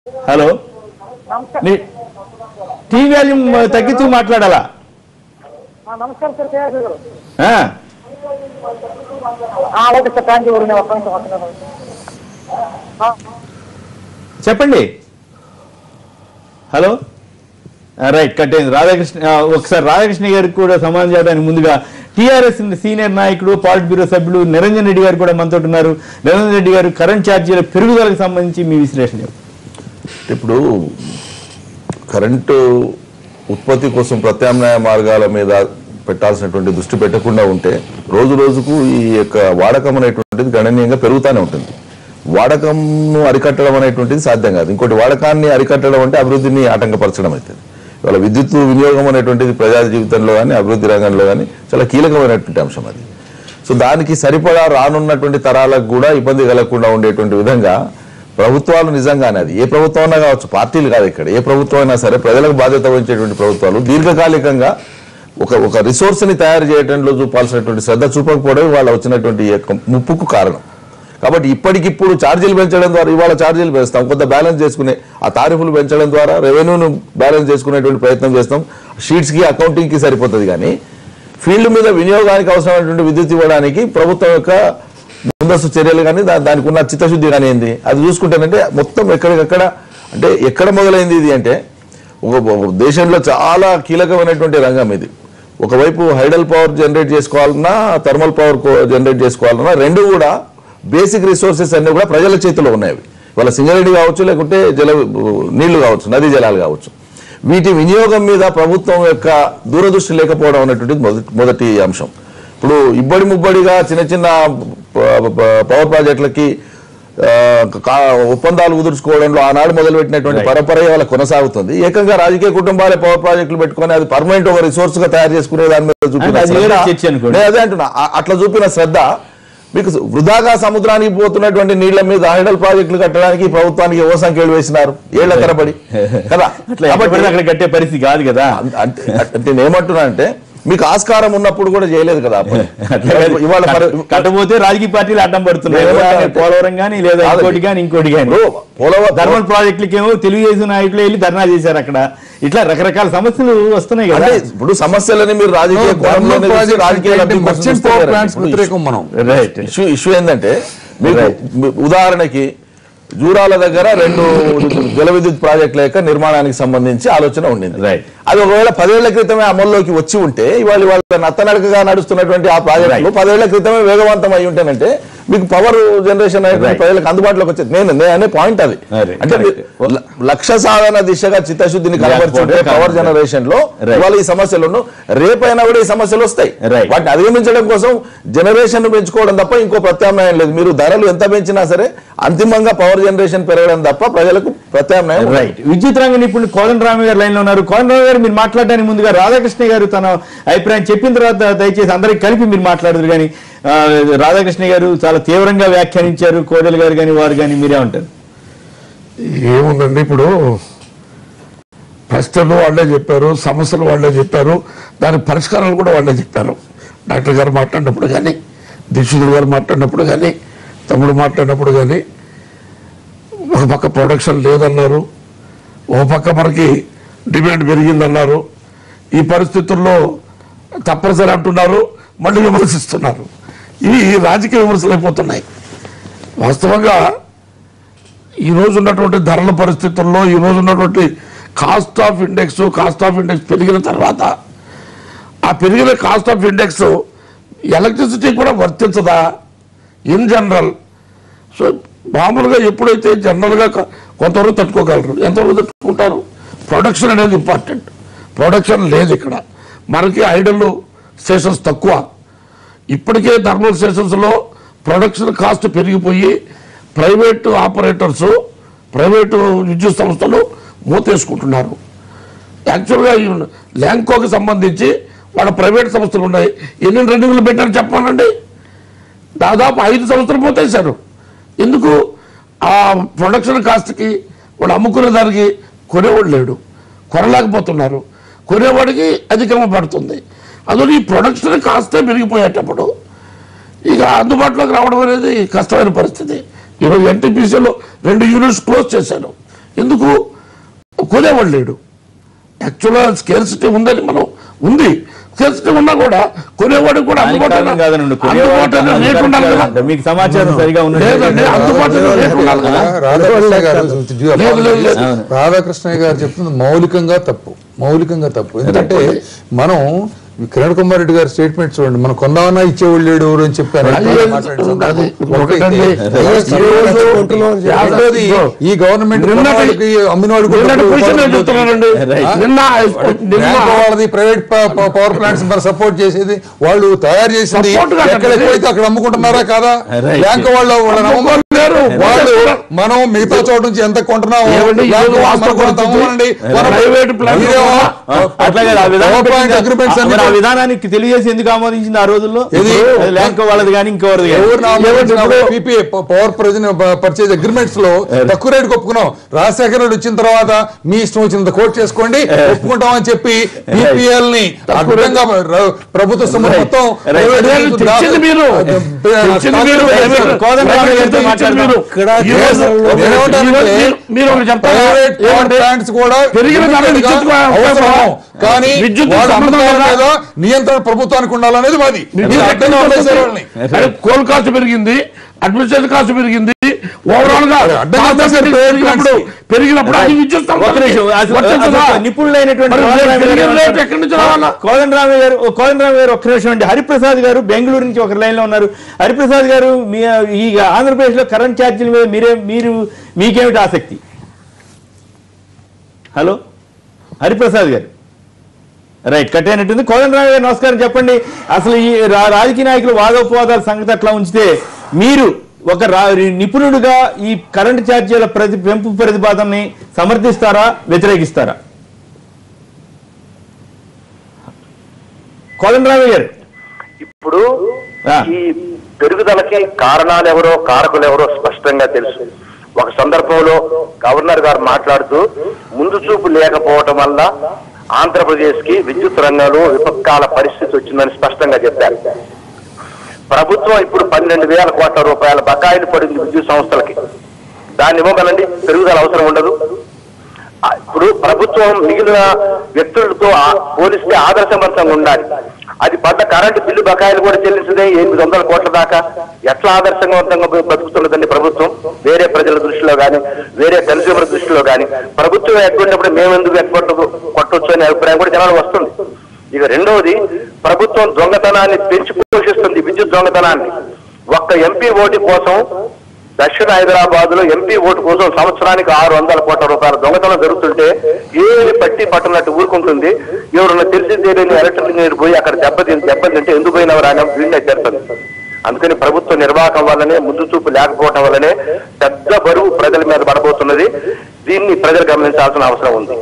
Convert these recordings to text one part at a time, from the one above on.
Hello మీ TV volume తగ్గించు మాట్లాడాలా ఆ, నమస్కారం సార్ కేఆర్ గారు ఆ, ఆ, ఓకే సార్ థ్యాంక్ యూ నేను ఒక్క నిమిషం వస్తున్నాను ఆ, చెప్పండి హలో ఆ, రైట్ కట్ అయింది రాధాకృష్ణ ఆ, ఒకసారి రాధాకృష్ణ గారికి కూడా సమాధానం చేయడానికి ముందుగా టీఆర్ఎస్ సీనియర్ నాయకుడు పాలిట్ బ్యూరో సభ్యులు నిరంజన్ రెడ్డి గారు కూడా మనతో ఉన్నారు నిరంజన్ రెడ్డి గారు కరెంట్ ఛార్జీల పెరుగుదలకు సంబంధించి మీ విశ్లేషణ చెప్పండి. ఇప్పుడు కరెంటు ఉత్పత్తి కోసం ప్రత్యామ్నాయ మార్గాల మీద పెట్టాల్సినటువంటి దృష్టి పెట్టకుండా ఉంటే రోజు రోజుకు ఈ యొక్క వాడకం అనేటువంటిది గణనీయంగా పెరుగుతూనే ఉంటుంది వాడకంను అరికట్టడం అనేటువంటిది సాధ్యం కాదు ఇంకోటి వాడకాన్ని అరికట్టడం అంటే అభివృద్ధిని ఆటంకపరచడం అవుతుంది ఇవాళ విద్యుత్ వినియోగం అనేటువంటిది ప్రజా జీవితంలో కానీ అభివృద్ధి రంగంలో కానీ చాలా కీలకమైనటువంటి అంశం అది సో దానికి సరిపడా రానున్నటువంటి తరాలకు కూడా ఇబ్బంది కలగకుండా ఉండేటువంటి విధంగా ప్రభుత్వాలు నిజంగానే అది ఏ ప్రభుత్వం అయినా కావచ్చు పార్టీలు కాదు ఇక్కడ ఏ ప్రభుత్వం అయినా సరే ప్రజలకు బాధ్యత వహించేటువంటి ప్రభుత్వాలు దీర్ఘకాలికంగా ఒక ఒక రిసోర్స్ని తయారు చేయడంలో చూపాల్సినటువంటి శ్రద్ధ చూపకపోవడం వాళ్ళ వచ్చినటువంటి ఈ యొక్క ముప్పుకు కారణం కాబట్టి ఇప్పటికిప్పుడు ఛార్జీలు పెంచడం ద్వారా ఇవాళ ఛార్జీలు పెంచుతాం కొంత బ్యాలెన్స్ చేసుకునే ఆ తారీఫులు పెంచడం ద్వారా రెవెన్యూను బ్యాలెన్స్ చేసుకునేటువంటి ప్రయత్నం చేస్తాం షీట్స్కి అకౌంటింగ్కి సరిపోతుంది కానీ ఫీల్డ్ మీద వినియోగానికి అవసరమైనటువంటి విద్యుత్ ఇవ్వడానికి ప్రభుత్వం యొక్క ముందస్తు చర్యలు కానీ దా- దానికి ఉన్న చిత్తశుద్ధి కానీ ఏంది అది చూసుకుంటేనంటే మొత్తం ఎక్కడికక్కడ అంటే ఎక్కడ మొదలైంది ఇది అంటే ఒక ఒక దేశంలో చాలా కీలకమైనటువంటి రంగం ఇది ఒకవైపు హైడల్ పవర్ జనరేట్ చేసుకోవాలన్నా థర్మల్ పవర్ జనరేట్ చేసుకోవాలన్నా రెండు కూడా బేసిక్ రిసోర్సెస్ అన్ని కూడా ప్రజల చేతిలో ఉన్నాయి వాళ్ళ సింగరేణి కావచ్చు లేకుంటే జల నీళ్లు కావచ్చు నదీ జలాలు కావచ్చు వీటి వినియోగం మీద ప్రభుత్వం యొక్క దూరదృష్టి లేకపోవడం అనేటువంటిది మొదటి మొదటి అంశం ఇప్పుడు ఇబ్బడి ముబ్బడిగా చిన్న చిన్న ప- ప- పవర్ ప్రాజెక్టులకి ఆ, కా- ఒప్పందాలు కుదుర్చుకోవడంలో ఆనాడు మొదలుపెట్టినటువంటి Right. పరంపర ఇవాళ కొనసాగుతుంది ఏకంగా రాజకీయ కుటుంబాలే పవర్ ప్రాజెక్టులు పెట్టుకొని అది పర్మనెంట్ ఒక రిసోర్స్ గా తయారు చేసుకునే దాని మీద చూపిన అంటే అది వేరే శ్రద్ధ- చర్చ అనుకోండి. నేను అదే అంటున్నా ఆ- అట్లా చూపిన శ్రద్ధ మీకు వృధాగా సముద్రానికి పోతున్నటువంటి నీళ్ల మీద హైడల్ ప్రాజెక్టులు కట్టడానికి ఈ ప్రభుత్వానికి యువ సంఖ్యలు వేసినారు ఏళ్ల తరబడి కదా అట్లా ఎక్కడ పడితే అక్కడ కట్టే పరిస్థితి కాదు కదా అం- అంటే అంటే నేను ఏమంటున్నా అంటే మీకు ఆస్కారం ఉన్నప్పుడు కూడా చేయలేదు కదా అప్పుడు. అట్లా కాదు. ఇవాళ పరి- కట్టబోతే రాజకీయ పార్టీలు అడ్డం పడుతున్నాయి నేను లేదా ఏమంటా- పోలవరం కానీ లేదా కాదండి. ఇంకోటి కానీ ఇంకోటి కానీ ఇప్పుడు పోలవరం థర్మల్ ప్రాజెక్టులకి ఏమో తెలుగుదేశం నాయకులు వెళ్ళి ధర్నా చేశారు అక్కడ ఇట్లా రకరకాల సమస్యలు వస్తున్నాయి కదా అంటే ఇప్పుడు సమస్యలని మీరు రాజకీయ కోణంలోనే చూసి ప్రాజెక్ట్ రాజకీయ లబ్ధి కోసం మర్చెంట్ చూస్తే పవర్ వేరే. ప్లాంట్స్ ఇప్పుడు వ్యతిరేకం మనం రైట్ ఇష్యూ ఇష్యూ ఏంటంటే మీకు Right. మీ- ఉదాహరణకి జూరాల దగ్గర రెండు జల విద్యుత్ ప్రాజెక్టుల యొక్క నిర్మాణానికి సంబంధించి ఆలోచన ఉండింది Right. అది ఒకవేళ పదేళ్ల క్రితమే అమల్లోకి వచ్చి ఉంటే ఇవాళ ఇవాళ నత్తనడకగా నడుస్తున్నటువంటి ఆ ప్రాజెక్టులు Right. పదేళ్ల క్రితమే వేగవంతం అయి ఉంటేనంటే మీకు పవర్ జనరేషన్ అనేది Right. ప్రజలకు అందుబాటులోకి వచ్చేది నేను నేను అనే పాయింట్ అది Right. అంటే Correct. మీరు ల- లక్ష్య సాధన దిశగా చిత్తశుద్ధిని కనబరుచుంటే Correct. పవర్ జనరేషన్ లో Right. ఇవాళ ఈ సమస్యలు ఉండవు. రేపైనా కూడా ఈ సమస్యలు వస్తాయి Right. వాటిని అధిగమించడం కోసం జనరేషన్ పెంచుకోవడం తప్ప ఇంకో ప్రత్యామ్నాయం లేదు మీరు ధరలు ఎంత పెంచినా సరే అంతిమంగా పవర్ జనరేషన్ పెరగడం తప్ప ప్రజలకు ప్రత్యామ్నాయం ఉండదు. రైట్ విద్యుత్ రంగ నిపుణులు కోదండరామ గారు లైన్ లో ఉన్నారు కోదండరామ గారు మీరు మాట్లాడడానికి ముందుగా రాధాకృష్ణ గారు తన అభిప్రాయం చెప్పిన తర్వాత దయచేసి అందరికి కలిపి మీరు మాట్లాడదు కానీ ఆ, రాధాకృష్ణ గారు చాలా తీవ్రంగా వ్యాఖ్యానించారు కోడెల గారు కానీ వారు కానీ మీరే ఉంటారు ఏముందండి ఇప్పుడు ప్రశ్నలు వాళ్ళే చెప్పారు సమస్యలు వాళ్ళే చెప్పారు దాని పరిష్కారాలు కూడా వాళ్ళే చెప్పారు డాక్టర్ గారు మాట్లాడినప్పుడు కానీ దీక్షితులు గారు మాట్లాడినప్పుడు కానీ తమ్ముడు మాట్లాడినప్పుడు కానీ ఒక పక్క ప్రొడక్షన్ లేదన్నారు ఒక పక్క మనకి డిమాండ్ పెరిగిందన్నారు ఈ పరిస్థితుల్లో తప్పనిసరి అంటున్నారు మళ్ళీ విమర్శిస్తున్నారు ఇవి రాజకీయ విమర్శలు అయిపోతున్నాయి వాస్తవంగా ఈ రోజు ఉన్నటువంటి ధరల పరిస్థితుల్లో ఈ రోజు ఉన్నటువంటి cost of index cost of index పెరిగిన తర్వాత ఆ పెరిగిన కాస్ట్ ఆఫ్ ఇండెక్స్ ఎలక్ట్రిసిటీ కూడా వర్తించదా ఇన్ జనరల్ సో మామూలుగా ఎప్పుడైతే జనరల్గా కొ- కొంతవరకు తట్టుకోగలరు ఎంతవరకు తట్టుకుంటారు ప్రొడక్షన్ అనేది ఇంపార్టెంట్ ప్రొడక్షన్ లేదు ఇక్కడ మనకి ఐడల్ స్టేషన్స్ తక్కువ ఇప్పటికే థర్మల్ స్టేషన్స్లో ప్రొడక్షన్ కాస్ట్ పెరిగిపోయి ప్రైవేటు ఆపరేటర్స్ ప్రైవేటు విద్యుత్ సంస్థలు మూతేసుకుంటున్నారు యాక్చువల్గా ఈ ల్యాంకోకి సంబంధించి వాళ్ళ ప్రైవేట్ సంస్థలు ఉన్నాయి ఎన్ని రన్నింగ్లు పెట్టారు చెప్పానండి దాదాపు ఐదు సంవత్సరాలు మూతేశారు ఎందుకు ఆ ప్రొడక్షన్ కాస్ట్కి వాళ్ళు అమ్ముకునే దానికి కొనేవాడు లేడు కొనలేకపోతున్నారు కొనేవాడికి అధికంగా పడుతుంది అందులో ఈ ప్రొడక్షన్ కాస్తే పెరిగిపోయేటప్పుడు ఇక అందుబాటులోకి రావడం అనేది కష్టమైన పరిస్థితి ఈరోజు ఎన్టీపీసీలో రెండు యూనిట్స్ క్లోజ్ చేశారు ఎందుకు కొనేవాడు లేడు యాక్చువల్గా స్కేర్సిటీ ఉందని మనం ఉంది స్కేర్సిటీ ఉన్నా కూడా కొనేవాడు కూడా దానికి అందుబాటులో కారణం కాదనండి అందుబాటులో రేట్ ఉండాలి కదా మీకు సమాచారం సరిగా లేదండి ఉన్నట్టు అందుబాటులో రేట్ ఉండాలి కదా రాధాకృష్ణ గారు లేదు, లేదు, లేదు. రాధాకృష్ణ గారు చెప్తుంది మౌలికంగా తప్పు మౌలికంగా తప్పు ఎందుకంటే మనం ఈ కిరణ్ కుమార్ రెడ్డి గారి స్టేట్మెంట్ చూడండి మనం కొందామన్నా ఇచ్చేవాళ్ళు లేడు ఎవరు అని చెప్పారు అది మాట్లాడే సందర్భం. అది ఒకటైతే, ఒకటండి. ఈరోజు రెండోది, ఈ గవర్నమెంట్ నిన్నటి- కొన్నవాడికి అమ్మినవాడికి కూడా నిన్నటి పొజిషన్ నేను చెప్తున్నానండి Right. నిన్న నిన్న బ్యాంక్ వాళ్ళది ప్రైవేట్ పవర్ ప్లాంట్స్ మరి సపోర్ట్ చేసేది వాళ్ళు తయారు చేసింది Support కాదండి. ఎక్కడ ఎక్కువైతే అక్కడ అమ్ముకుంటున్నారా కాదా Right. బ్యాంక్ వాళ్ళు వాళ్ళని అమ్ముకోలేరు. వాళ్ళు మనం మిగతా చోట నుంచి ఎంత కొంటున్నామో ఏమండి, బ్యాంక్ ఈరోజు వాళ్ళు వాస్తవ మనకు కొంత పరిస్థితి. అమ్మనండి. మనం ప్రైవేట్ ప్లాంట్ మీరేమో ఆ, అట్లా కాదు ఆ విధానం పవర్ ప్లాంట్ పెట్టింది. అగ్రిమెంట్స్ అన్ని మరి ఆ విధానానికి తెలియజేసి ఎందుకు ఆమోదించింది ఆ రోజుల్లో ఏది? అది ల్యాంక్ వాళ్ళది కానీ ఇంకెవరిది ఎవరు కానీ PPA power provision purchase agreements లో తక్కువ రేటుకి ఒప్పుకున్నాం రాజశేఖర రెడ్డి వచ్చిన తర్వాత మీ ఇష్టం వచ్చినంత కోట్ చేసుకోండి ఒప్పుకుంటామని చెప్పి పీపీఎల్ ని అడ్డంగా ర- ప్రభుత్వ సొమ్ము Right. మొత్తం Right. ప్రైవేట్ లేదు, కు తెచ్చింది మీరు. తెచ్చింది మీరు. Right. కోదండ రామయ్య గారితో తెచ్చింది మాట్లాడదాం. మీరు. ఇక్కడ ఈ రోజు- నేనేమంటానంటే, ఈ రోజు మీరు- మీరు ఒకటి చెప్తారా? ప్రైవేట్ పవర్ ఏమంటే ప్లాంట్స్ కూడా పెరిగిన ధర limited గా విద్యుత్ కూడా అవసరం అవసరం. కానీ విద్యుత్ వాళ్ళ సంబంధం అమ్మకాల లేదా? మీద నియంత్రణ ప్రభుత్వానికి ఉండాలనేది మాది మీరు అడ్డంగా వదిలేశారు వాళ్ళని. అదే కోల్ కాస్ట్ పెరిగింది అడ్మినిస్ట్రేషన్ కాస్ట్ పెరిగింది ఓవరాల్ గా అడ్డంగా కాస్ట్ వదిలేశారు పెరిగినప్పుడు పెరిగినప్పుడు అది విద్యుత్ ఒక్క సంస్థలకి నిమిషం అసలు- వర్తించదా? అసలు నిపుణులైనటువంటి మరి కోదండరామయ్య గారు పెరిగిన రేట్ ఏమంటారు? ఎక్కడి నుంచి రావాలా కోదండరామయ్య గారు ఓ కోదండరామయ్య గారు ఒక్క నిమిషం అండి హరిప్రసాద్ గారు బెంగళూరు నుంచి ఒక లైన్ లో ఉన్నారు హరిప్రసాద్ గారు మీ ఈ ఆంధ్రప్రదేశ్ లో కరెంట్ ఛార్జీల మీద మీరే మీరు మీకేమిటి ఆసక్తి హలో హరిప్రసాద్ గారు రైట్ కట్ అయినట్టుంది కోదండరామయ్య గారు నమస్కారం చెప్పండి అసలు ఈ రా- రాజకీయ నాయకులు వాదోపవాదాల సంగతి అట్లా ఉంచితే మీరు ఒక రా- నిపుణుడిగా ఈ కరెంట్ ఛార్జీల ప్రతి పెంపు ప్రతిపాదనని సమర్థిస్తారా వ్యతిరేకిస్తారా కోదండరామయ్య గారు ఇప్పుడు ఆ. ఈ పెరుగుదలకి కారణాలు ఎవరో కారకులు ఎవరో స్పష్టంగా తెలుసు ఒక సందర్భంలో గవర్నర్ గారు మాట్లాడుతూ ముందు చూపు లేకపోవటం వల్ల ఆంధ్రప్రదేశ్ కి విద్యుత్ రంగంలో విపత్కాల పరిస్థితి వచ్చిందని స్పష్టంగా చెప్పారు ప్రభుత్వం ఇప్పుడు పన్నెండు వేల కోట్ల రూపాయల బకాయిలు పడింది విద్యుత్ సంస్థలకి దాన్ని ఇవ్వగలండి పెరుగుదల అవసరం ఉండదు ఆ, ఇప్పుడు ప్రభుత్వం మిగిలిన వ్యక్తులతో ఆ- పోలిస్తే ఆదర్శవంతంగా ఉండాలి అది పడ్డ కరెంటు బిల్లు బకాయిలు కూడా చెల్లించదే ఎనిమిది వందల కోట్ల దాకా ఎట్లా ఆదర్శవంతంగా బ- బతుకుతున్నదండి ప్రభుత్వం వేరే ప్రజల దృష్టిలో కానీ వేరే కన్స్యూమర్ దృష్టిలో కానీ ప్రభుత్వం ఎగ్గొట్టినప్పుడు మేము ఎందుకు ఎగ్గొట్టు కొట్టొచ్చు అనే అభిప్రాయం కూడా జనాలు వస్తుంది ఇక రెండవది ప్రభుత్వం దొంగతనాన్ని పెంచి పోషిస్తుంది విద్యుత్ దొంగతనాన్ని ఒక్క ఎంపీ ఓటు కోసం దక్షిణ హైదరాబాద్ లో ఎంపీ ఓటు కోసం సంవత్సరానికి ఆరు వందల కోట్ల రూపాయల దొంగతనం జరుగుతుంటే ఏమి పట్టి పట్టున్నట్టు ఊరుకుంటుంది ఎవరన్నా తెలిసి తెలియని ఎలక్ట్రిక్ ఇంజనీర్ పోయి అక్కడ దెబ్బతి దెబ్బతింటే ఎందుకు పోయినవారు అని వీళ్ళే చేస్తుంది అందుకని ప్రభుత్వ నిర్వాహకం వల్లనే ముందు చూపు లేకపోవడం వల్లనే పెద్ద బరువు ప్రజల మీద పడబోతున్నది దీన్ని ప్రజలు గమనించాల్సిన అవసరం ఉంది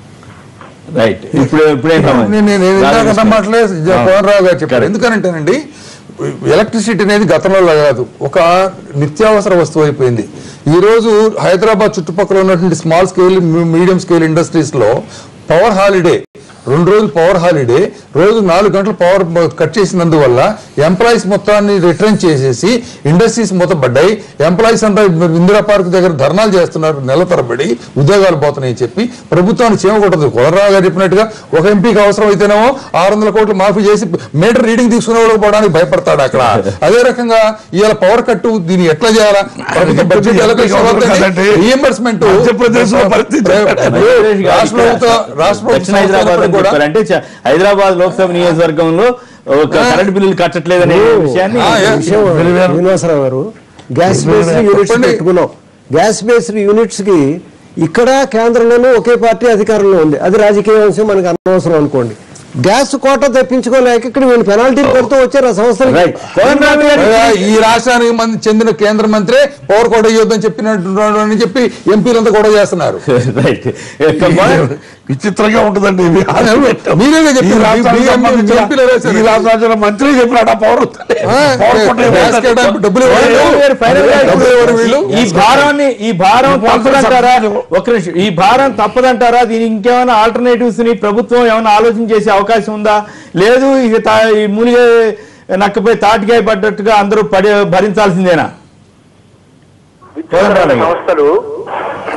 రైట్ ఇప్పుడు ఇప్పుడే నేను నేను ఇందాక అన్న మాటలే జ- పవన్ రావు గారు చెప్పారు ఎందుకనంటేనండి ఎలక్ట్రిసిటీ అనేది గతంలో లాగా కాదు ఒక నిత్యావసర వస్తువు అయిపోయింది ఈ రోజు హైదరాబాద్ చుట్టుపక్కల ఉన్నటువంటి small scale medium scale industries లో పవర్ హాలిడే రెండు రోజులు పవర్ హాలిడే రోజు నాలుగు గంటలు పవర్ కట్ చేసినందువల్ల ఎంప్లాయీస్ మొత్తాన్ని రిటర్న్ చేసేసి ఇండస్ట్రీస్ మూతపడ్డాయి ఎంప్లాయీస్ అంతా ఇందిరా పార్క్ దగ్గర ధర్నాలు చేస్తున్నారు నెల తరబడి ఉద్యోగాలు పోతున్నాయని చెప్పి ప్రభుత్వాన్ని చేయకూడదు కులరావు గారు చెప్పినట్టుగా ఒక ఎంపీకి అవసరం అయితేనేమో ఆరు వందల కోట్లు మాఫీ చేసి మీటర్ రీడింగ్ తీసుకునే వాళ్ళకి పోవడానికి భయపడతాడు అక్కడ అదే రకంగా ఇవాళ పవర్ కట్టు దీన్ని ఎట్లా చేయాలా ప్రభుత్వ బడ్జెట్ రీఎంబర్స్మెంట్ మధ్యప్రదేశ్ లో పరిస్థితి రాష్ట్ర ప్రభుత్వ రాష్ట్ర దక్షిణ ప్రభుత్వ హైదరాబాద్ సంస్థలకు అని కూడా చెప్పారు అంటే చ- హైదరాబాద్ లోక్సభ నియోజకవర్గంలో ఒక కరెంట్ బిల్లులు కట్టట్లేదనే విషయాన్ని ఆ, ఏ- విషయం శ్రీనివాసరావు గారు గ్యాస్ బేస్డ్ యూనిట్స్ చెప్పండి. పెట్టుకున్నాం గ్యాస్ బేస్డ్ యూనిట్స్ కి ఇక్కడ కేంద్రంలోనూ ఒకే పార్టీ అధికారంలో ఉంది అది రాజకీయ అంశం మనకు అనవసరం అనుకోండి గ్యాస్ కోట తెప్పించుకోలేక ఇక్కడ వీళ్ళు పెనాల్టీలు పెడుతూ వచ్చారు ఆ సంస్థలకి రైట్ కోదండరామయ్య గారు అదే ఈ రాష్ట్రానికి మంది చెందిన కేంద్ర మంత్రి పవర్ కూడా ఇవ్వద్దని చెప్పినట్టు అని చెప్పి ఎంపీలంతా కూడా చేస్తున్నారు రైట్ కోదండ- విచిత్రంగా ఉంటుందండి ఇది. మీరేగా ఈ చెప్పారు రాష్ట్రానికి మీ- మీ సంబంధించిన- ఎంపీలు రాశారు. ఈ రాష్ట్రానికి మంత్రి చెప్పినాడు ఆ పవర్ వస్తుంది. ఆ, పవర్ కొట్టే గ్యాస్ పోతుంది. కేటాయింపు డబ్బులు ఇవ్వాలి. కోదండరామయ్య గారు ఫైనల్ గా డబ్బులు ఇవ్వరు వీళ్ళు. ఈ భారాన్ని ఈ భారం ఈ భారం తప్పదంటారా సబ్సిడీ. ఒక నిమిషం ఈ భారం తప్పదంటారా దీనికి ఇంకేమైనా ఆల్టర్నేటివ్స్ ని ప్రభుత్వం ఏమైనా ఆలోచన చేసే అవకాశం ఉందా లేదు ఇక తా- ఈ మూలిగే నక్కపై తాటికాయ పడ్డట్టుగా అందరూ పడి భరించాల్సిందేనా విద్యుత్ రంగ సంస్థలు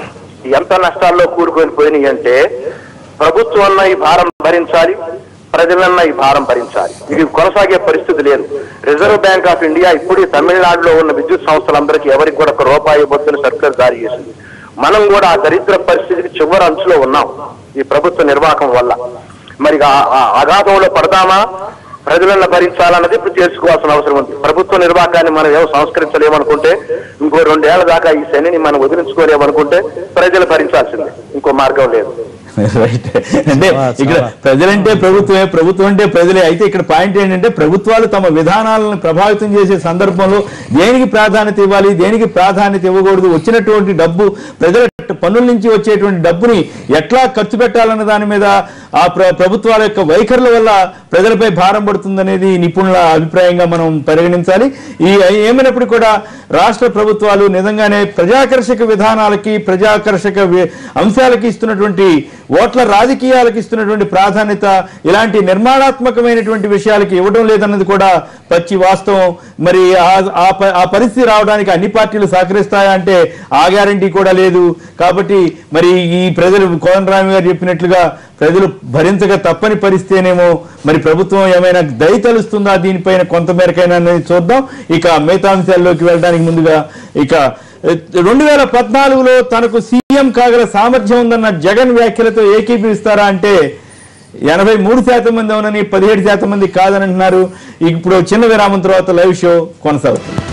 ఎంత నష్టాల్లో కూరుకొని పోయినాయి అంటే ప్రభుత్వం అన్న ఈ భారం భరించాలి ప్రజలన్న ఈ భారం భరించాలి ఇది కొనసాగే పరిస్థితి లేదు రిజర్వ్ బ్యాంక్ ఆఫ్ ఇండియా ఇప్పుడు తమిళనాడులో ఉన్న విద్యుత్ సంస్థలందరికీ ఎవరికి కూడా ఒక రూపాయి ఇవ్వద్దని సర్కార్ జారీ చేసింది మనం కూడా ఆ దరిద్ర పరిస్థితికి చివరి అంచులో ఉన్నాం ఈ ప్రభుత్వ నిర్వాహకం వల్ల మరి ఆ- ఆ అగాధంలో పడదామా ప్రజలను భరించాలన్నది ఇప్పుడు తెలుసుకోవాల్సిన అవసరం ఉంది ప్రభుత్వ నిర్వాహకాన్ని మనం ఏమో సంస్కరించలేమనుకుంటే ఇంకో రెండేళ్ల దాకా ఈ శనిని మనం వదిలించుకోలేమనుకుంటే ప్రజలు భరించాల్సిందే ఇంకో మార్గం లేదు రైట్ అంటే ఇక్కడ ప్రజలంటే ప్రభుత్వమే ప్రభుత్వం అంటే ప్రజలే అయితే ఇక్కడ పాయింట్ ఏంటంటే ప్రభుత్వాలు తమ విధానాలను ప్రభావితం చేసే సందర్భంలో దేనికి ప్రాధాన్యత ఇవ్వాలి దేనికి ప్రాధాన్యత ఇవ్వకూడదు వచ్చినటువంటి డబ్బు ప్రజల పన్నుల నుంచి వచ్చేటువంటి డబ్బుని ఎట్లా ఖర్చు పెట్టాలన్న దాని మీద ఆ ప్ర- ప్రభుత్వాల యొక్క వైఖరుల వల్ల ప్రజలపై భారం పడుతుందనేది నిపుణుల అభిప్రాయంగా మనం పరిగణించాలి ఈ ఏమైనప్పుడు కూడా రాష్ట్ర ప్రభుత్వాలు నిజంగానే ప్రజాకర్షక విధానాలకి ప్రజాకర్షక వి- అంశాలకి ఇస్తున్నటువంటి ఓట్ల రాజకీయాలకు ఇస్తున్నటువంటి ప్రాధాన్యత ఇలాంటి నిర్మాణాత్మకమైనటువంటి విషయాలకి ఇవ్వడం లేదన్నది కూడా పచ్చి వాస్తవం మరి ఆ- ఆ ప- ఆ పరిస్థితి రావడానికి అన్ని పార్టీలు సహకరిస్తాయా అంటే ఆ గ్యారంటీ కూడా లేదు కాబట్టి మరి ఈ ప్రజలు కోదండరామి గారు చెప్పినట్లుగా ప్రజలు భరించక తప్పని పరిస్థితేనేమో మరి ప్రభుత్వం ఏమైనా దయ తలుస్తుందా దీనిపైన కొంతమేరకైనా అనేది చూద్దాం ఇక మిగతా అంశాల్లోకి వెళ్ళడానికి ముందుగా ఇక రెండు వేల పద్నాలుగులో తనకు సీఎం కాగల సామర్థ్యం ఉందన్న జగన్ వ్యాఖ్యలతో ఏకీభవిస్తారా అంటే ఎనభై మూడు శాతం మంది అవునని పదిహేడు శాతం మంది కాదని అంటున్నారు ఇప్పుడు చిన్న విరామం తర్వాత లైవ్ షో కొనసాగుతుంది